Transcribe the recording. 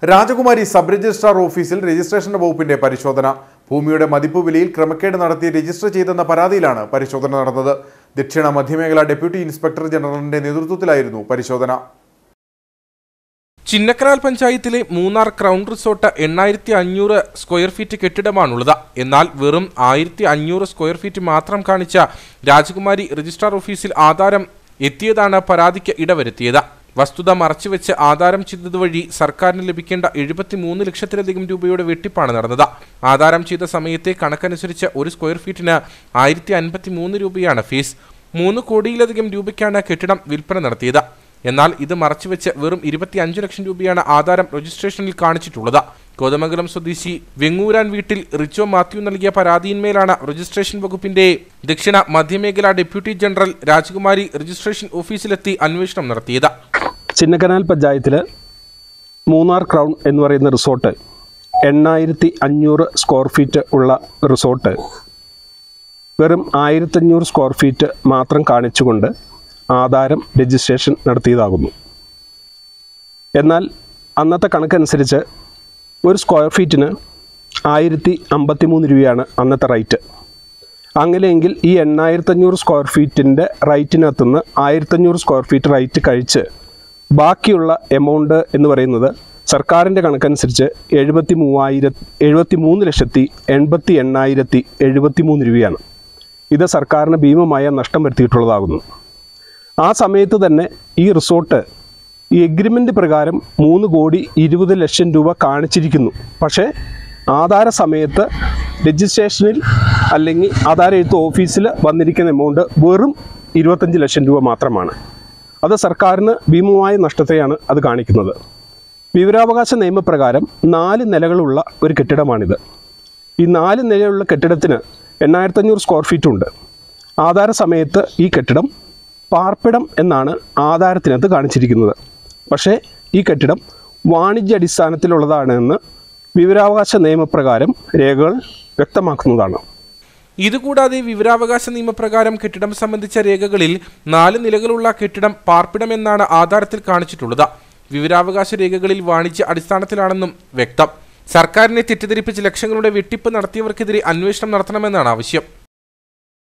രാജകുമാരി sub registrar ഓഫീസിൽ registration വകുപ്പിന്റെ പരിശോധന ഭൂമിയുടെ മതിപ്പ് വിലയിൽ ക്രമക്കേട് നടത്തി രജിസ്റ്റർ ചെയ്തെന്ന പരാതിയിലാണ് പരിശോധന നടന്നത് ദക്ഷിണ മധ്യമേഖല ഡെപ്യൂട്ടി ഇൻസ്പെക്ടർ ജനറലിന്റെ നേതൃത്വത്തിലായിരുന്നു പരിശോധന ചിന്നക്കനാൽ പഞ്ചായത്തിലെ മൂന്നാർ ക്രൗൺ റിസോർട്ട് എണ്ണായിരത്തി അഞ്ഞൂറ് സ്ക്വയർ ഫീറ്റ് കെട്ടിടമാണുള്ളത് എന്നാൽ വെറും ആയിരത്തി അഞ്ഞൂറ് സ്ക്വയർ ഫീറ്റ് മാത്രം കാണിച്ച രാജകുമാരി രജിസ്ട്രാർ ഓഫീസിൽ ആധാരം എത്തിയതാണ് പരാതിക്ക് ഇടവരുത്തിയത് വസ്തുത മറച്ചുവെച്ച് ആധാരം ചെയ്തത് വഴി സർക്കാരിന് ലഭിക്കേണ്ട എഴുപത്തിമൂന്ന് ലക്ഷത്തിലധികം രൂപയുടെ വെട്ടിപ്പാണ് നടന്നത് ആധാരം ചെയ്ത സമയത്തെ കണക്കനുസരിച്ച് ഒരു സ്ക്വയർ ഫീറ്റിന് ആയിരത്തി അൻപത്തി മൂന്ന് രൂപയാണ് ഫീസ് മൂന്ന് കോടിയിലധികം രൂപയ്ക്കാണ് കെട്ടിടം വിൽപ്പന നടത്തിയത് എന്നാൽ ഇത് മറച്ചുവെച്ച് വെറും ഇരുപത്തിയഞ്ച് ലക്ഷം രൂപയാണ് ആധാരം രജിസ്ട്രേഷനിൽ കാണിച്ചിട്ടുള്ളത് കോതമംഗലം സ്വദേശി വെങ്ങൂരാൻ വീട്ടിൽ റിച്ചോ മാത്യു നൽകിയ പരാതിയിന്മേലാണ് രജിസ്ട്രേഷൻ വകുപ്പിന്റെ ദക്ഷിണ മധ്യമേഖല ഡെപ്യൂട്ടി ജനറൽ രാജകുമാരി രജിസ്ട്രേഷൻ ഓഫീസിലെത്തി അന്വേഷണം നടത്തിയത് ചിന്നക്കനാൽ പഞ്ചായത്തിൽ മൂന്നാർ ക്രൗൺ എന്ന് പറയുന്ന റിസോർട്ട് എണ്ണായിരത്തി അഞ്ഞൂറ് സ്ക്വയർ ഫീറ്റ് ഉള്ള റിസോർട്ട് വെറും ആയിരത്തഞ്ഞൂറ് സ്ക്വയർ ഫീറ്റ് മാത്രം കാണിച്ചുകൊണ്ട് ആധാരം രജിസ്ട്രേഷൻ നടത്തിയതാകുന്നു എന്നാൽ അന്നത്തെ കണക്കനുസരിച്ച് ഒരു സ്ക്വയർ ഫീറ്റിന് ആയിരത്തി അമ്പത്തി മൂന്ന് രൂപയാണ് അന്നത്തെ റേറ്റ് അങ്ങനെയെങ്കിൽ ഈ എണ്ണായിരത്തഞ്ഞൂറ് സ്ക്വയർ ഫീറ്റിൻ്റെ റേറ്റിനകത്തുനിന്ന് ആയിരത്തഞ്ഞൂറ് സ്ക്വയർ ഫീറ്റ് റേറ്റ് കഴിച്ച് ബാക്കിയുള്ള എമൗണ്ട് എന്ന് പറയുന്നത് സർക്കാരിൻ്റെ കണക്കനുസരിച്ച് എഴുപത്തി മൂവായിരം എഴുപത്തി മൂന്ന് ലക്ഷത്തി എൺപത്തി എണ്ണായിരത്തി എഴുപത്തി മൂന്ന് രൂപയാണ് ഇത് സർക്കാരിന് ഭീമമായ നഷ്ടം വരുത്തിയിട്ടുള്ളതാകുന്നു ആ സമയത്ത് തന്നെ ഈ റിസോർട്ട് ഈ എഗ്രിമെൻ്റ് പ്രകാരം മൂന്ന് കോടി ഇരുപത് ലക്ഷം രൂപ കാണിച്ചിരിക്കുന്നു പക്ഷേ ആധാര സമയത്ത് രജിസ്ട്രേഷനിൽ അല്ലെങ്കിൽ ആധാര എഴുത്ത് ഓഫീസിൽ വന്നിരിക്കുന്ന എമൗണ്ട് വെറും ഇരുപത്തഞ്ച് ലക്ഷം രൂപ മാത്രമാണ് അത് സർക്കാരിന് ഭീമമായ നഷ്ടത്തെയാണ് അത് കാണിക്കുന്നത് വിവരാവകാശ നിയമപ്രകാരം നാല് നിലകളുള്ള ഒരു കെട്ടിടമാണിത് ഈ നാല് നിലയുള്ള കെട്ടിടത്തിന് എണ്ണായിരത്തഞ്ഞൂറ് സ്ക്വയർ ഫീറ്റ് ഉണ്ട് ആധാര സമയത്ത് ഈ കെട്ടിടം പാർപ്പിടം എന്നാണ് ആധാരത്തിനകത്ത് കാണിച്ചിരിക്കുന്നത് പക്ഷേ ഈ കെട്ടിടം വാണിജ്യ അടിസ്ഥാനത്തിലുള്ളതാണ് എന്ന് വിവരാവകാശ നിയമപ്രകാരം രേഖകൾ വ്യക്തമാക്കുന്നതാണ് ഇതുകൂടാതെ വിവരാവകാശ നിയമപ്രകാരം കെട്ടിടം സംബന്ധിച്ച രേഖകളിൽ നാല് നിലകളുള്ള കെട്ടിടം പാർപ്പിടമെന്നാണ് ആധാരത്തിൽ കാണിച്ചിട്ടുള്ളത് വിവരാവകാശ രേഖകളിൽ വാണിജ്യ അടിസ്ഥാനത്തിലാണെന്നും വ്യക്തം സർക്കാരിനെ തെറ്റിദ്ധരിപ്പിച്ച് ലക്ഷങ്ങളുടെ വെട്ടിപ്പ് നടത്തിയവർക്കെതിരെ അന്വേഷണം നടത്തണമെന്നാണ് ആവശ്യം